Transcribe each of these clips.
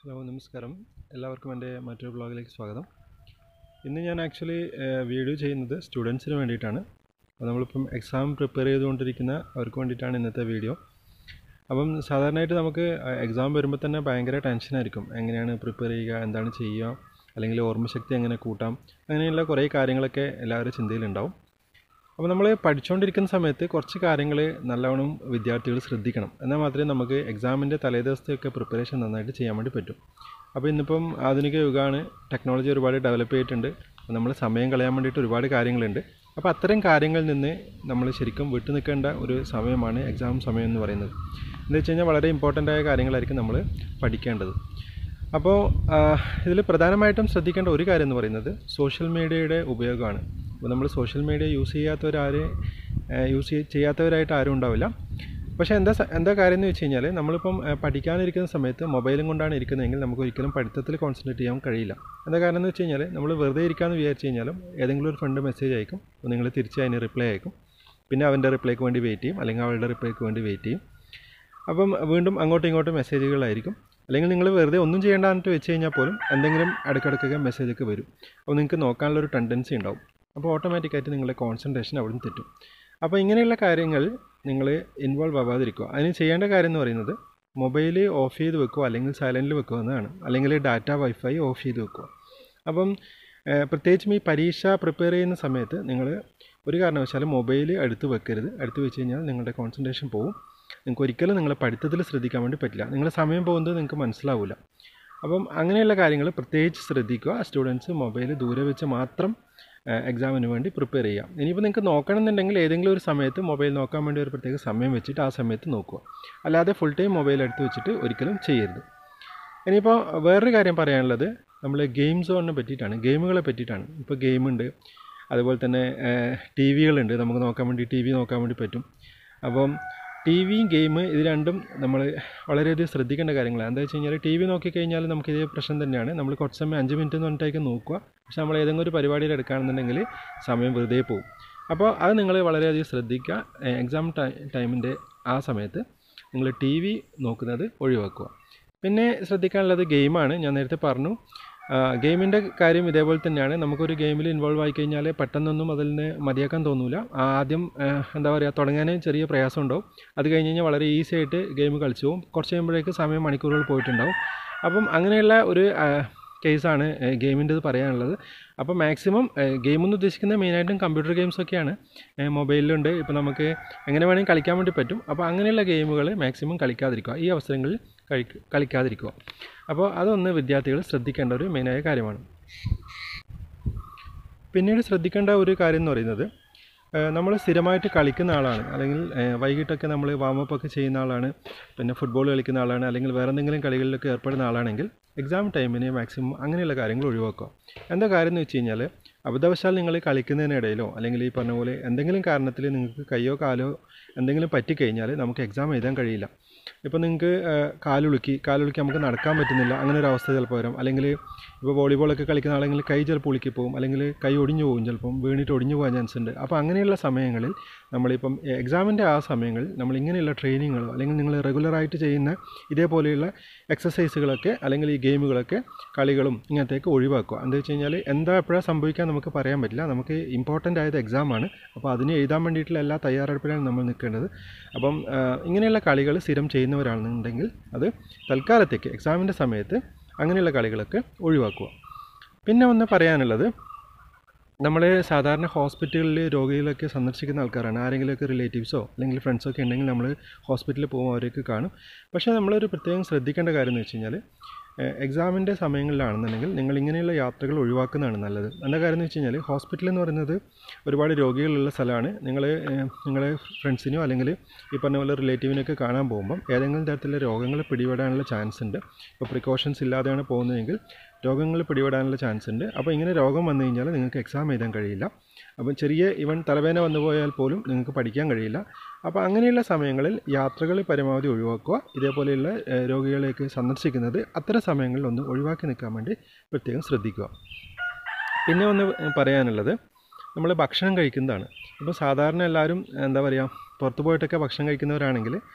hello നമസ്കാരം എല്ലാവർക്കും എൻ്റെ മറ്റൊരു ബ്ലോഗിലേക്ക് സ്വാഗതം ഇന്ന് ഞാൻ ആക്ച്വലി വീഡിയോ ചെയ്യുന്നത് സ്റ്റുഡൻസിന് വേണ്ടിയിട്ടാണ് അപ്പോൾ നമ്മളിപ്പം എക്സാം പ്രിപ്പയർ ചെയ്തുകൊണ്ടിരിക്കുന്ന അവർക്ക് വേണ്ടിയിട്ടാണ് ഇന്നത്തെ വീഡിയോ അപ്പം സാധാരണയായിട്ട് നമുക്ക് എക്സാം വരുമ്പോൾ തന്നെ ഭയങ്കര ടെൻഷനായിരിക്കും എങ്ങനെയാണ് പ്രിപ്പയർ ചെയ്യുക എന്താണ് ചെയ്യുക അല്ലെങ്കിൽ ഓർമ്മശക്തി എങ്ങനെ കൂട്ടാം അങ്ങനെയുള്ള കുറേ കാര്യങ്ങളൊക്കെ എല്ലാവരുടെ ചിന്തയിലുണ്ടാവും അപ്പോൾ നമ്മൾ പഠിച്ചുകൊണ്ടിരിക്കുന്ന സമയത്ത് കുറച്ച് കാര്യങ്ങൾ നല്ലവണ്ണം വിദ്യാർത്ഥികൾ ശ്രദ്ധിക്കണം എന്നാൽ മാത്രമേ നമുക്ക് എക്സാമിൻ്റെ തലേദിവസത്തെയൊക്കെ പ്രിപ്പറേഷൻ നന്നായിട്ട് ചെയ്യാൻ വേണ്ടി പറ്റും അപ്പോൾ ഇന്നിപ്പം ആധുനിക യുഗമാണ് ടെക്നോളജി ഒരുപാട് ഡെവലപ്പ് ചെയ്തിട്ടുണ്ട് നമ്മൾ സമയം കളയാൻ വേണ്ടിയിട്ട് ഒരുപാട് കാര്യങ്ങളുണ്ട് അപ്പോൾ അത്തരം കാര്യങ്ങളിൽ നിന്ന് നമ്മൾ ശരിക്കും വിട്ടു നിൽക്കേണ്ട ഒരു സമയമാണ് എക്സാം സമയം എന്ന് പറയുന്നത് എന്താ വെച്ച് കഴിഞ്ഞാൽ വളരെ ഇമ്പോർട്ടൻ്റ് ആയ കാര്യങ്ങളായിരിക്കും നമ്മൾ പഠിക്കേണ്ടത് അപ്പോൾ ഇതിൽ പ്രധാനമായിട്ടും ശ്രദ്ധിക്കേണ്ട ഒരു കാര്യം എന്ന് പറയുന്നത് സോഷ്യൽ മീഡിയയുടെ ഉപയോഗമാണ് അപ്പോൾ നമ്മൾ സോഷ്യൽ മീഡിയ യൂസ് ചെയ്യാത്തവരാരെ യൂസ് ചെയ്യാത്തവരായിട്ട് ആരും ഉണ്ടാവില്ല പക്ഷേ എന്താ എന്താ കാര്യം എന്ന് വെച്ച് കഴിഞ്ഞാൽ നമ്മളിപ്പം പഠിക്കാനിരിക്കുന്ന സമയത്ത് മൊബൈലും കൊണ്ടാണ് ഇരിക്കുന്നതെങ്കിൽ നമുക്ക് ഒരിക്കലും പഠിത്തത്തിൽ കോൺസെൻട്രേറ്റ് ചെയ്യാൻ കഴിയില്ല എന്താ കാരണം എന്ന് വെച്ച് കഴിഞ്ഞാൽ നമ്മൾ വെറുതെ ഇരിക്കാമെന്ന് വിചാരിച്ച് കഴിഞ്ഞാലും ഏതെങ്കിലും ഒരു ഫ്രണ്ട് മെസ്സേജ് അയക്കും അപ്പോൾ നിങ്ങൾ തിരിച്ച് അതിന് റിപ്ലൈ അയക്കും പിന്നെ അവൻ്റെ റിപ്ലൈക്ക് വേണ്ടി വെയിറ്റ് ചെയ്യും അല്ലെങ്കിൽ അവളുടെ റിപ്ലൈക്ക് വേണ്ടി വെയിറ്റ് ചെയ്യും അപ്പം വീണ്ടും അങ്ങോട്ടും ഇങ്ങോട്ടും മെസ്സേജുകളായിരിക്കും അല്ലെങ്കിൽ നിങ്ങൾ വെറുതെ ഒന്നും ചെയ്യേണ്ടാന്നിട്ട് വെച്ച് കഴിഞ്ഞാൽ പോലും എന്തെങ്കിലും ഇടയ്ക്കിടയ്ക്കൊക്കെ മെസ്സേജൊക്കെ വരും അപ്പോൾ നിങ്ങൾക്ക് നോക്കാനുള്ളൊരു ടെൻഡൻസി ഉണ്ടാവും അപ്പോൾ ഓട്ടോമാറ്റിക്കായിട്ട് നിങ്ങളുടെ കോൺസെൻട്രേഷൻ അവിടെ നിന്ന് തെറ്റും അപ്പോൾ ഇങ്ങനെയുള്ള കാര്യങ്ങൾ നിങ്ങൾ ഇൻവോൾവ് ആവാതിരിക്കുക അതിന് ചെയ്യേണ്ട കാര്യം എന്ന് പറയുന്നത് മൊബൈൽ ഓഫ് ചെയ്ത് വെക്കുക അല്ലെങ്കിൽ സൈലൻറ്റിൽ വെക്കുക എന്നതാണ് അല്ലെങ്കിൽ ഡാറ്റ വൈഫൈ ഓഫ് ചെയ്ത് വെക്കുക അപ്പം പ്രത്യേകിച്ചും ഈ പരീക്ഷ പ്രിപ്പയർ ചെയ്യുന്ന സമയത്ത് നിങ്ങൾ ഒരു കാരണവശാലും മൊബൈൽ അടുത്ത് വെക്കരുത് അടുത്ത് വെച്ച് കഴിഞ്ഞാൽ നിങ്ങളുടെ കോൺസെൻട്രേഷൻ പോകും നിങ്ങൾക്ക് ഒരിക്കലും നിങ്ങളെ പഠിത്തത്തിൽ ശ്രദ്ധിക്കാൻ വേണ്ടി പറ്റില്ല നിങ്ങളുടെ സമയം പോകുന്നത് നിങ്ങൾക്ക് മനസ്സിലാവില്ല അപ്പം അങ്ങനെയുള്ള കാര്യങ്ങൾ പ്രത്യേകിച്ച് ശ്രദ്ധിക്കുക സ്റ്റുഡൻസ് മൊബൈൽ ദൂരെ വെച്ച് മാത്രം എക്സാമിന് വേണ്ടി പ്രിപ്പയർ ചെയ്യാം ഇനിയിപ്പോൾ നിങ്ങൾക്ക് നോക്കണമെന്നുണ്ടെങ്കിൽ ഏതെങ്കിലും ഒരു സമയത്ത് മൊബൈൽ നോക്കാൻ വേണ്ടി ഒരു പ്രത്യേക സമയം വെച്ചിട്ട് ആ സമയത്ത് നോക്കുക അല്ലാതെ ഫുൾ ടൈം മൊബൈൽ എടുത്ത് വെച്ചിട്ട് ഒരിക്കലും ചെയ്യരുത് ഇനിയിപ്പോൾ വേറൊരു കാര്യം പറയാനുള്ളത് നമ്മൾ ഗെയിം സോണിനെ പറ്റിയിട്ടാണ് ഗെയിമുകളെ പറ്റിയിട്ടാണ് ഇപ്പോൾ ഗെയിമുണ്ട് അതുപോലെ തന്നെ ടി വികളുണ്ട് നമുക്ക് നോക്കാൻ വേണ്ടി ടി വി നോക്കാൻ വേണ്ടി പറ്റും അപ്പം ടി വിയും ഗെയിം ഇത് രണ്ടും നമ്മൾ വളരെയധികം ശ്രദ്ധിക്കേണ്ട കാര്യങ്ങളാണ് എന്താ വെച്ച് കഴിഞ്ഞാൽ ടി വി നോക്കിക്കഴിഞ്ഞാൽ നമുക്ക് ഇതേ പ്രശ്നം തന്നെയാണ് നമ്മൾ കുറച്ച് സമയം അഞ്ച് മിനിറ്റ് എന്ന് പറഞ്ഞിട്ടേക്ക് നോക്കുക പക്ഷെ നമ്മൾ ഏതെങ്കിലും ഒരു പരിപാടിയിൽ എടുക്കുകയാണെന്നുണ്ടെങ്കിൽ സമയം വെറുതെ പോകും അപ്പോൾ അത് നിങ്ങൾ വളരെയധികം ശ്രദ്ധിക്കുക എക്സാം ടൈമിൻ്റെ ആ സമയത്ത് നിങ്ങൾ ടി വി നോക്കുന്നത് ഒഴിവാക്കുക പിന്നെ ശ്രദ്ധിക്കാനുള്ളത് ഗെയിമാണ് ഞാൻ നേരത്തെ പറഞ്ഞു ഗെയിമിൻ്റെ കാര്യം ഇതേപോലെ തന്നെയാണ് നമുക്കൊരു ഗെയിമിൽ ഇൻവോൾവ് ആയി കഴിഞ്ഞാൽ പെട്ടെന്നൊന്നും അതിൽ നിന്ന് മതിയാക്കാൻ തോന്നില്ല ആദ്യം എന്താ പറയുക തുടങ്ങാൻ ചെറിയ പ്രയാസം ഉണ്ടാവും അത് കഴിഞ്ഞ് കഴിഞ്ഞാൽ വളരെ ഈസി ആയിട്ട് ഗെയിം കളിച്ചു പോകും കുറച്ച് കഴിയുമ്പോഴേക്ക് സമയം മണിക്കൂറുകൾ പോയിട്ടുണ്ടാവും അപ്പം അങ്ങനെയുള്ള ഒരു കേസാണ് ഗെയിമിൻ്റെത് പറയാനുള്ളത് അപ്പോൾ മാക്സിമം ഗെയിം എന്ന് ഉദ്ദേശിക്കുന്നത് മെയിനായിട്ടും കമ്പ്യൂട്ടർ ഗെയിംസൊക്കെയാണ് മൊബൈലിലുണ്ട് ഇപ്പോൾ നമുക്ക് എങ്ങനെ വേണമെങ്കിൽ കളിക്കാൻ വേണ്ടി പറ്റും അപ്പോൾ അങ്ങനെയുള്ള ഗെയിമുകൾ മാക്സിമം കളിക്കാതിരിക്കുക ഈ അവസരങ്ങളിൽ കളിക്കാതിരിക്കുക അപ്പോൾ അതൊന്ന് വിദ്യാർത്ഥികൾ ശ്രദ്ധിക്കേണ്ട ഒരു മെയിനായ കാര്യമാണ് പിന്നീട് ശ്രദ്ധിക്കേണ്ട ഒരു കാര്യം എന്ന് പറയുന്നത് നമ്മൾ സ്ഥിരമായിട്ട് കളിക്കുന്ന ആളാണ് അല്ലെങ്കിൽ വൈകിട്ടൊക്കെ നമ്മൾ വാമപ്പ് ഒക്കെ ചെയ്യുന്ന ആളാണ് പിന്നെ ഫുട്ബോൾ കളിക്കുന്ന ആളാണ് അല്ലെങ്കിൽ വേറെ എന്തെങ്കിലും കളികളിലൊക്കെ ഏർപ്പെടുന്ന ആളാണെങ്കിൽ എക്സാം ടൈമിന് മാക്സിമം അങ്ങനെയുള്ള കാര്യങ്ങൾ ഒഴിവാക്കുക എന്താ കാര്യം എന്ന് വെച്ച് കഴിഞ്ഞാൽ അബദ്ധവശാൽ നിങ്ങൾ കളിക്കുന്നതിനിടയിലോ അല്ലെങ്കിൽ ഈ പറഞ്ഞ പോലെ എന്തെങ്കിലും കാരണത്തിൽ നിങ്ങൾക്ക് കയ്യോ കാലോ എന്തെങ്കിലും പറ്റിക്കഴിഞ്ഞാൽ നമുക്ക് എക്സാം എഴുതാൻ കഴിയില്ല ഇപ്പോൾ നിങ്ങൾക്ക് കാലുളുക്കി കാലുളുക്കി നമുക്ക് നടക്കാൻ പറ്റുന്നില്ല അങ്ങനെ ഒരു അവസ്ഥ ചിലപ്പോൾ വരാം അല്ലെങ്കിൽ ഇപ്പോൾ വോളിബോളൊക്കെ കളിക്കുന്ന ആളെങ്കിൽ കൈ ചിലപ്പോൾ ഉളുക്കി പോകും അല്ലെങ്കിൽ കൈ ഒടിഞ്ഞു പോകും ചിലപ്പം വീണിട്ട് ഒടിഞ്ഞു പോകാൻ ചാൻസ് ഉണ്ട് അപ്പോൾ അങ്ങനെയുള്ള സമയങ്ങളിൽ നമ്മളിപ്പം എക്സാമിൻ്റെ ആ സമയങ്ങളിൽ നമ്മൾ ഇങ്ങനെയുള്ള ട്രെയിനിങ്ങുകളോ അല്ലെങ്കിൽ നിങ്ങൾ റെഗുലറായിട്ട് ചെയ്യുന്ന ഇതേപോലെയുള്ള എക്സസൈസുകളൊക്കെ അല്ലെങ്കിൽ ഈ ഗെയിമുകളൊക്കെ കളികളും ഇങ്ങനത്തേക്ക് ഒഴിവാക്കുക എന്താ വെച്ച് കഴിഞ്ഞാൽ എന്താ എപ്പോഴാണ് സംഭവിക്കാൻ നമുക്ക് പറയാൻ പറ്റില്ല നമുക്ക് ഇമ്പോർട്ടൻ്റ് ആയത് എക്സാമാണ് അപ്പോൾ അതിന് എഴുതാൻ വേണ്ടിയിട്ടുള്ള എല്ലാ തയ്യാറെടുപ്പിലാണ് നമ്മൾ നിൽക്കേണ്ടത് അപ്പം ഇങ്ങനെയുള്ള കളികൾ സ്ഥിരം ചെയ്യുന്നവരാണെന്നുണ്ടെങ്കിൽ അത് തൽക്കാലത്തേക്ക് എക്സാമിൻ്റെ സമയത്ത് അങ്ങനെയുള്ള കളികളൊക്കെ ഒഴിവാക്കുക പിന്നെ ഒന്ന് പറയാനുള്ളത് നമ്മൾ സാധാരണ ഹോസ്പിറ്റലിൽ രോഗികളൊക്കെ സന്ദർശിക്കുന്ന ആൾക്കാരാണ് ആരെങ്കിലുമൊക്കെ റിലേറ്റീവ്സോ അല്ലെങ്കിൽ ഫ്രണ്ട്സൊക്കെ ഉണ്ടെങ്കിൽ നമ്മൾ ഹോസ്പിറ്റലിൽ പോകും അവരൊക്കെ കാണും പക്ഷേ നമ്മളൊരു പ്രത്യേകം ശ്രദ്ധിക്കേണ്ട കാര്യം എന്ന് വെച്ച് കഴിഞ്ഞാൽ എക്സാമിൻ്റെ സമയങ്ങളിലാണെന്നുണ്ടെങ്കിൽ നിങ്ങൾ ഇങ്ങനെയുള്ള യാത്രകൾ ഒഴിവാക്കുന്നതാണ് നല്ലത് എന്താ കാര്യം എന്ന് വെച്ച് കഴിഞ്ഞാൽ ഹോസ്പിറ്റൽ എന്ന് പറയുന്നത് ഒരുപാട് രോഗികളുള്ള സ്ഥലമാണ് നിങ്ങൾ നിങ്ങളെ ഫ്രണ്ട്സിനോ അല്ലെങ്കിൽ ഈ പറഞ്ഞ പോലെ റിലേറ്റീവിനൊക്കെ കാണാൻ പോകുമ്പം ഏതെങ്കിലും തരത്തിലുള്ള രോഗങ്ങൾ പിടിപെടാനുള്ള ചാൻസ് ഉണ്ട് ഇപ്പോൾ പ്രിക്കോഷൻസ് ഇല്ലാതെയാണ് പോകുന്നതെങ്കിൽ രോഗങ്ങൾ പിടിപെടാനുള്ള ചാൻസ് ഉണ്ട് അപ്പോൾ ഇങ്ങനെ രോഗം വന്നു കഴിഞ്ഞാൽ നിങ്ങൾക്ക് എക്സാം എഴുതാൻ കഴിയില്ല അപ്പം ചെറിയ ഇവൻ തലവേദന വന്നു പോയാൽ പോലും നിങ്ങൾക്ക് പഠിക്കാൻ കഴിയില്ല അപ്പോൾ അങ്ങനെയുള്ള സമയങ്ങളിൽ യാത്രകൾ പരമാവധി ഒഴിവാക്കുക ഇതേപോലെയുള്ള രോഗികളെയൊക്കെ സന്ദർശിക്കുന്നത് അത്തരം സമയങ്ങളിൽ ഒന്ന് ഒഴിവാക്കി നിൽക്കാൻ വേണ്ടി പ്രത്യേകം ശ്രദ്ധിക്കുക പിന്നെ ഒന്ന് പറയാനുള്ളത് നമ്മൾ ഭക്ഷണം കഴിക്കുന്നതാണ് ഇപ്പോൾ സാധാരണ എല്ലാവരും എന്താ പറയുക പുറത്ത് പോയിട്ടൊക്കെ ഭക്ഷണം കഴിക്കുന്നവരാണെങ്കിൽ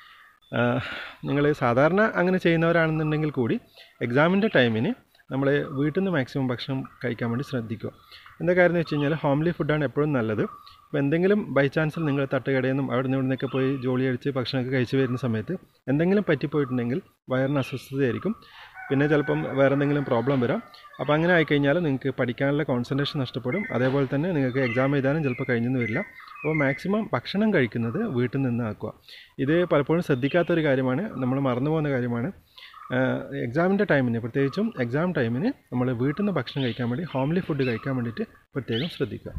നിങ്ങൾ സാധാരണ അങ്ങനെ ചെയ്യുന്നവരാണെന്നുണ്ടെങ്കിൽ കൂടി എക്സാമിൻ്റെ ടൈമിന് നമ്മൾ വീട്ടിൽ നിന്ന് മാക്സിമം ഭക്ഷണം കഴിക്കാൻ വേണ്ടി ശ്രദ്ധിക്കുക എന്താ കാര്യം എന്ന് വെച്ച് കഴിഞ്ഞാൽ ഹോംലി ഫുഡാണ് എപ്പോഴും നല്ലത് ഇപ്പോൾ എന്തെങ്കിലും ബൈ ചാൻസിൽ നിങ്ങൾ തട്ടുകടയിൽ നിന്നും അവിടെ നിന്ന് ഇവിടെ നിന്നൊക്കെ പോയി ജോലി അടിച്ച് ഭക്ഷണമൊക്കെ കഴിച്ച് വരുന്ന സമയത്ത് എന്തെങ്കിലും പറ്റിപ്പോയിട്ടുണ്ടെങ്കിൽ വയറിന് അസ്വസ്ഥതയായിരിക്കും പിന്നെ ചിലപ്പം വേറെ എന്തെങ്കിലും പ്രോബ്ലം വരാം അപ്പോൾ അങ്ങനെ ആയിക്കഴിഞ്ഞാൽ നിങ്ങൾക്ക് പഠിക്കാനുള്ള കോൺസെൻട്രേഷൻ നഷ്ടപ്പെടും അതേപോലെ തന്നെ നിങ്ങൾക്ക് എക്സാം എഴുതാനും ചിലപ്പോൾ കഴിഞ്ഞെന്ന് വരില്ല അപ്പോൾ മാക്സിമം ഭക്ഷണം കഴിക്കുന്നത് വീട്ടിൽ നിന്ന് ആക്കുക ഇത് പലപ്പോഴും ശ്രദ്ധിക്കാത്തൊരു കാര്യമാണ് നമ്മൾ മറന്നു പോകുന്ന കാര്യമാണ് എക്സാമിൻ്റെ ടൈമിന് പ്രത്യേകിച്ചും എക്സാം ടൈമിന് നമ്മൾ വീട്ടിൽ നിന്ന് ഭക്ഷണം കഴിക്കാൻ വേണ്ടി ഹോംലി ഫുഡ് കഴിക്കാൻ വേണ്ടിയിട്ട് പ്രത്യേകം ശ്രദ്ധിക്കുക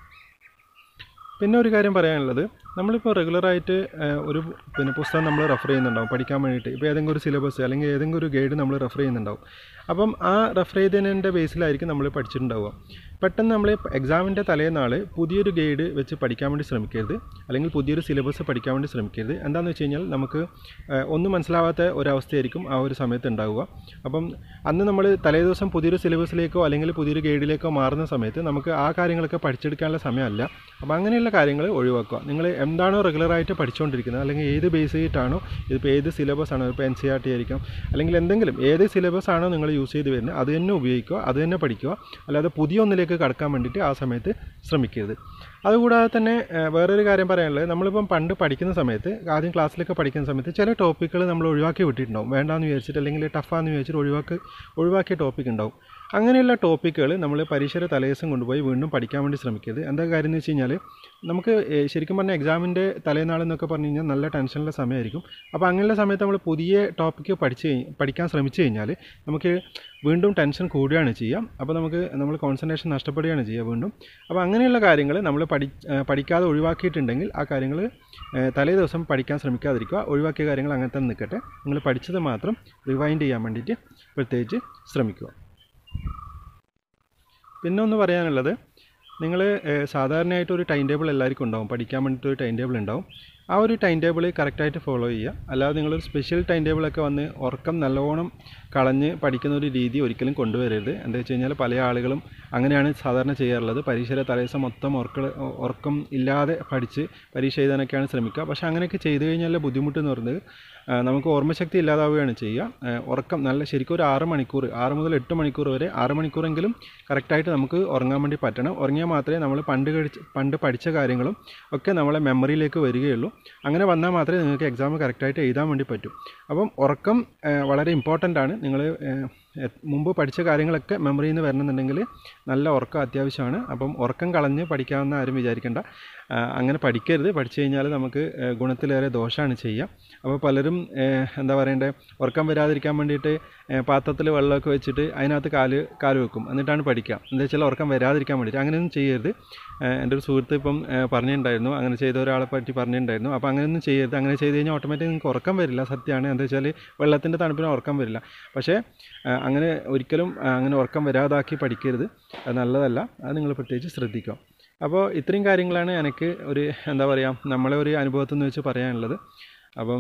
പിന്നെ ഒരു കാര്യം പറയാനുള്ളത് നമ്മളിപ്പോൾ റെഗുലറായിട്ട് ഒരു പിന്നെ പുസ്തകം നമ്മൾ റെഫർ ചെയ്യുന്നുണ്ടാവും പഠിക്കാൻ വേണ്ടിയിട്ട് ഇപ്പോൾ ഏതെങ്കിലും ഒരു സിലബസ് അല്ലെങ്കിൽ ഏതെങ്കിലും ഒരു ഗൈഡ് നമ്മൾ റെഫർ ചെയ്യുന്നുണ്ടാവും അപ്പം ആ റെഫർ ചെയ്തതിൻ്റെ ബേസിലായിരിക്കും നമ്മൾ പഠിച്ചിട്ടുണ്ടാവുക പെട്ടെന്ന് നമ്മൾ എക്സാമിൻ്റെ തലേനാൾ പുതിയൊരു ഗൈഡ് വെച്ച് പഠിക്കാൻ വേണ്ടി ശ്രമിക്കരുത് അല്ലെങ്കിൽ പുതിയൊരു സിലബസ് പഠിക്കാൻ വേണ്ടി ശ്രമിക്കരുത് എന്താണെന്ന് വെച്ച് കഴിഞ്ഞാൽ നമുക്ക് ഒന്നും മനസ്സിലാവാത്ത ഒരവസ്ഥയായിരിക്കും ആ ഒരു സമയത്ത് ഉണ്ടാവുക അപ്പം അന്ന് നമ്മൾ തലേ ദിവസം പുതിയൊരു സിലബസിലേക്കോ അല്ലെങ്കിൽ പുതിയൊരു ഗൈഡിലേക്കോ മാറുന്ന സമയത്ത് നമുക്ക് ആ കാര്യങ്ങളൊക്കെ പഠിച്ചെടുക്കാനുള്ള സമയമല്ല അപ്പോൾ അങ്ങനെയുള്ള കാര്യങ്ങൾ ഒഴിവാക്കുക നിങ്ങൾ എന്താണോ റെഗുലറായിട്ട് പഠിച്ചുകൊണ്ടിരിക്കുന്നത് അല്ലെങ്കിൽ ഏത് ബേസ് ചെയ്തിട്ടാണോ ഇതിപ്പോൾ ഏത് സിലബസ് ആണോ ഇപ്പോൾ എൻ സി ആർ ടി ആയിരിക്കും അല്ലെങ്കിൽ എന്തെങ്കിലും ഏത് സിലബസ് ആണോ നിങ്ങൾ യൂസ് ചെയ്ത് വരുന്നത് അത് തന്നെ ഉപയോഗിക്കുക അത് തന്നെ പഠിക്കുക അല്ലാതെ പുതിയ ഒന്നിലേക്ക് കടക്കാൻ വേണ്ടിയിട്ട് ആ സമയത്ത് ശ്രമിക്കരുത് അതുകൂടാതെ തന്നെ വേറൊരു കാര്യം പറയാനുള്ളത് നമ്മളിപ്പം പണ്ട് പഠിക്കുന്ന സമയത്ത് ആദ്യം ക്ലാസ്സിലൊക്കെ പഠിക്കുന്ന സമയത്ത് ചില ടോപ്പിക്കുകൾ നമ്മൾ ഒഴിവാക്കി വിട്ടിട്ടുണ്ടാവും വേണ്ടാന്ന് വിചാരിച്ചിട്ട് അല്ലെങ്കിൽ ടഫാന്ന് വിചാരിച്ചിട്ട് ഒഴിവാക്കി ഒഴിവാക്കിയ ടോപ്പിക് ഉണ്ടാവും അങ്ങനെയുള്ള ടോപ്പിക്കുകൾ നമ്മൾ പരീക്ഷയുടെ തലേദിവസം കൊണ്ടുപോയി വീണ്ടും പഠിക്കാൻ വേണ്ടി ശ്രമിക്കരുത് എന്താ കാര്യം എന്ന് വെച്ച് കഴിഞ്ഞാൽ നമുക്ക് ശരിക്കും പറഞ്ഞാൽ എക്സാമിൻ്റെ തലേനാൾ എന്നൊക്കെ പറഞ്ഞു കഴിഞ്ഞാൽ നല്ല ടെൻഷനുള്ള സമയമായിരിക്കും അപ്പോൾ അങ്ങനെയുള്ള സമയത്ത് നമ്മൾ പുതിയ ടോപ്പിക്ക് പഠിച്ച് പഠിക്കാൻ ശ്രമിച്ചു കഴിഞ്ഞാൽ നമുക്ക് വീണ്ടും ടെൻഷൻ കൂടുകയാണ് ചെയ്യുക അപ്പോൾ നമുക്ക് നമ്മൾ കോൺസെൻട്രേഷൻ നഷ്ടപ്പെടുകയാണ് ചെയ്യുക വീണ്ടും അപ്പോൾ അങ്ങനെയുള്ള കാര്യങ്ങൾ നമ്മൾ പഠി പഠിക്കാതെ ഒഴിവാക്കിയിട്ടുണ്ടെങ്കിൽ ആ കാര്യങ്ങൾ തലേ ദിവസം പഠിക്കാൻ ശ്രമിക്കാതിരിക്കുക ഒഴിവാക്കിയ കാര്യങ്ങൾ അങ്ങനെ തന്നെ നിൽക്കട്ടെ നിങ്ങൾ പഠിച്ചത് മാത്രം റിവൈൻഡ് ചെയ്യാൻ വേണ്ടിയിട്ട് പ്രത്യേകിച്ച് ശ്രമിക്കുക പിന്നെ ഒന്ന് പറയാനുള്ളത് നിങ്ങൾ സാധാരണയായിട്ട് ഒരു ടൈം ടേബിൾ എല്ലാവർക്കും ഉണ്ടാവും പഠിക്കാൻ വേണ്ടിയിട്ട് ഒരു ടൈം ടേബിൾ ഉണ്ടാവും ആ ഒരു ടൈം ടേബിൾ കറക്റ്റായിട്ട് ഫോളോ ചെയ്യുക അല്ലാതെ നിങ്ങളൊരു സ്പെഷ്യൽ ടൈം ടേബിളൊക്കെ വന്ന് ഉറക്കം നല്ലോണം കളഞ്ഞ് പഠിക്കുന്ന ഒരു രീതി ഒരിക്കലും കൊണ്ടുവരരുത് എന്താ വെച്ച് കഴിഞ്ഞാൽ പല ആളുകളും അങ്ങനെയാണ് സാധാരണ ചെയ്യാറുള്ളത് പരീക്ഷയുടെ തലേദിവസം മൊത്തം ഉറക്ക ഉറക്കം ഇല്ലാതെ പഠിച്ച് പരീക്ഷ എഴുതാനൊക്കെയാണ് ശ്രമിക്കുക പക്ഷേ അങ്ങനെയൊക്കെ ചെയ്തു കഴിഞ്ഞാൽ ബുദ്ധിമുട്ട് എന്ന് പറയുന്നത് നമുക്ക് ഓർമ്മശക്തി ഇല്ലാതാവുകയാണ് ചെയ്യുക ഉറക്കം നല്ല ശരിക്കും ഒരു ആറ് മണിക്കൂർ ആറ് മുതൽ എട്ട് മണിക്കൂർ വരെ ആറ് മണിക്കൂറെങ്കിലും കറക്റ്റായിട്ട് നമുക്ക് ഉറങ്ങാൻ വേണ്ടി പറ്റണം ഉറങ്ങിയാൽ മാത്രമേ നമ്മൾ പണ്ട് കഴിച്ച് പണ്ട് പഠിച്ച കാര്യങ്ങളും ഒക്കെ നമ്മളെ മെമ്മറിയിലേക്ക് വരികയുള്ളൂ അങ്ങനെ വന്നാൽ മാത്രമേ നിങ്ങൾക്ക് എക്സാം കറക്റ്റായിട്ട് എഴുതാൻ വേണ്ടി പറ്റൂ അപ്പം ഉറക്കം വളരെ ഇമ്പോർട്ടൻ്റ് ആണ് നിങ്ങൾ മുമ്പ് പഠിച്ച കാര്യങ്ങളൊക്കെ മെമ്മറിയിൽ നിന്ന് വരണമെന്നുണ്ടെങ്കിൽ നല്ല ഉറക്കം അത്യാവശ്യമാണ് അപ്പം ഉറക്കം കളഞ്ഞ് പഠിക്കാമെന്ന് ആരും വിചാരിക്കേണ്ട അങ്ങനെ പഠിക്കരുത് പഠിച്ചു കഴിഞ്ഞാൽ നമുക്ക് ഗുണത്തിലേറെ ദോഷമാണ് ചെയ്യുക അപ്പോൾ പലരും എന്താ പറയണ്ടേ ഉറക്കം വരാതിരിക്കാൻ വേണ്ടിയിട്ട് പാത്രത്തിൽ വെള്ളമൊക്കെ വെച്ചിട്ട് അതിനകത്ത് കാല് കാല് വെക്കും എന്നിട്ടാണ് പഠിക്കുക എന്താ വെച്ചാൽ ഉറക്കം വരാതിരിക്കാൻ വേണ്ടിയിട്ട് അങ്ങനെയൊന്നും ചെയ്യരുത് എൻ്റെ ഒരു സുഹൃത്ത് ഇപ്പം പറഞ്ഞിട്ടുണ്ടായിരുന്നു അങ്ങനെ ചെയ്ത ഒരാളെ പറ്റി പറഞ്ഞിട്ടുണ്ടായിരുന്നു അപ്പോൾ അങ്ങനെയൊന്നും ചെയ്യരുത് അങ്ങനെ ചെയ്ത് കഴിഞ്ഞാൽ ഓട്ടോമാറ്റിക് നിങ്ങൾക്ക് ഉറക്കം വരില്ല സത്യമാണ് എന്താ വെച്ചാൽ വെള്ളത്തിൻ്റെ തണുപ്പിന് ഉറക്കം വരില്ല പക്ഷേ അങ്ങനെ ഒരിക്കലും അങ്ങനെ ഉറക്കം വരാതാക്കി പഠിക്കരുത് അത് നല്ലതല്ല അത് നിങ്ങൾ പ്രത്യേകിച്ച് ശ്രദ്ധിക്കുക അപ്പോൾ ഇത്രയും കാര്യങ്ങളാണ് എനിക്ക് ഒരു എന്താ പറയുക നമ്മളെ ഒരു അനുഭവത്തിൽ നിന്ന് വെച്ച് പറയാനുള്ളത് അപ്പം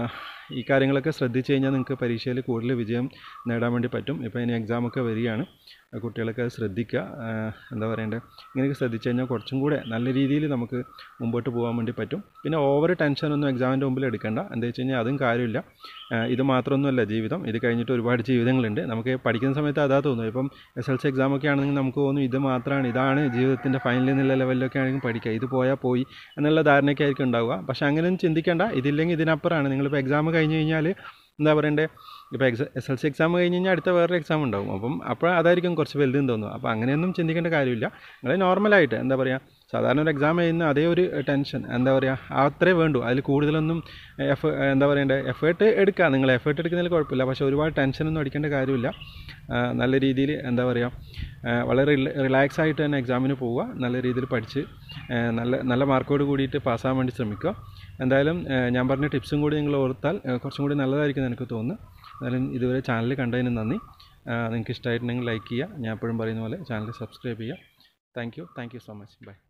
ഈ കാര്യങ്ങളൊക്കെ ശ്രദ്ധിച്ചു കഴിഞ്ഞാൽ നിങ്ങൾക്ക് പരീക്ഷയിൽ കൂടുതൽ വിജയം നേടാൻ വേണ്ടി പറ്റും ഇപ്പോൾ ഇനി എക്സാമൊക്കെ വരികയാണ് കുട്ടികളൊക്കെ അത് ശ്രദ്ധിക്കുക എന്താ പറയണ്ടേ ഇങ്ങനെയൊക്കെ ശ്രദ്ധിച്ചു കഴിഞ്ഞാൽ കുറച്ചും കൂടെ നല്ല രീതിയിൽ നമുക്ക് മുമ്പോട്ട് പോകാൻ വേണ്ടി പറ്റും പിന്നെ ഓവർ ടെൻഷനൊന്നും എക്സാമിൻ്റെ മുമ്പിൽ എടുക്കേണ്ട എന്താ വെച്ച് കഴിഞ്ഞാൽ അതും കാര്യമില്ല ഇത് മാത്രമൊന്നുമല്ല ജീവിതം ഇത് കഴിഞ്ഞിട്ട് ഒരുപാട് ജീവിതങ്ങളുണ്ട് നമുക്ക് പഠിക്കുന്ന സമയത്ത് അതാ തോന്നുന്നു ഇപ്പം എസ് എൽ സി എക്സാമൊക്കെ ആണെങ്കിൽ നമുക്ക് തോന്നും ഇത് മാത്രമാണ് ഇതാണ് ജീവിതത്തിൻ്റെ ഫൈനൽ എന്നുള്ള ലെവലിലൊക്കെ ആണെങ്കിൽ പഠിക്കുക ഇത് പോയാൽ പോയി എന്നുള്ള ധാരണയൊക്കെ ആയിരിക്കും ഉണ്ടാവുക പക്ഷേ അങ്ങനെയൊന്നും ചിന്തിക്കേണ്ട ഇതില്ലെങ്കിൽ ഇതിനപ്പുറമാണ് നിങ്ങളിപ്പോൾ എക്സാം കഴിഞ്ഞ് കഴിഞ്ഞാൽ എന്താ പറയണ്ടേ ഇപ്പോൾ എക്സാ എസ് എൽ സി എക്സാം കഴിഞ്ഞ് കഴിഞ്ഞാൽ അടുത്ത വേറൊരു എക്സാം ഉണ്ടാവും അപ്പം അപ്പോൾ അതായിരിക്കും കുറച്ച് വലുതെന്ന് തോന്നുന്നു അപ്പോൾ അങ്ങനെയൊന്നും ചിന്തിക്കേണ്ട കാര്യമില്ല നിങ്ങൾ നോർമലായിട്ട് എന്താ പറയുക സാധാരണ ഒരു എക്സാം ചെയ്യുന്ന അതേ ഒരു ടെൻഷൻ എന്താ പറയുക അത്രേ വേണ്ടൂ അതിൽ കൂടുതലൊന്നും എഫ് എന്താ പറയണ്ടേ എഫേർട്ട് എടുക്കുക നിങ്ങൾ എഫേർട്ട് എടുക്കുന്നതിൽ കുഴപ്പമില്ല പക്ഷേ ഒരുപാട് ടെൻഷനൊന്നും അടിക്കേണ്ട കാര്യമില്ല നല്ല രീതിയിൽ എന്താ പറയുക വളരെ റിലാക്സ് ആയിട്ട് തന്നെ എക്സാമിന് പോവുക നല്ല രീതിയിൽ പഠിച്ച് നല്ല നല്ല മാർക്കോട് കൂടിയിട്ട് പാസ്സാകാൻ വേണ്ടി ശ്രമിക്കുക എന്തായാലും ഞാൻ പറഞ്ഞ ടിപ്സും കൂടി നിങ്ങൾ ഓർത്താൽ കുറച്ചും കൂടി നല്ലതായിരിക്കും എനിക്ക് തോന്നുന്നു എന്തായാലും ഇതുവരെ ചാനൽ കണ്ടതിന് നന്ദി നിങ്ങൾക്ക് ഇഷ്ടമായിട്ടുണ്ടെങ്കിൽ ലൈക്ക് ചെയ്യുക ഞാൻ എപ്പോഴും പറയുന്ന പോലെ ചാനൽ സബ്സ്ക്രൈബ് ചെയ്യുക thank you thank you so much by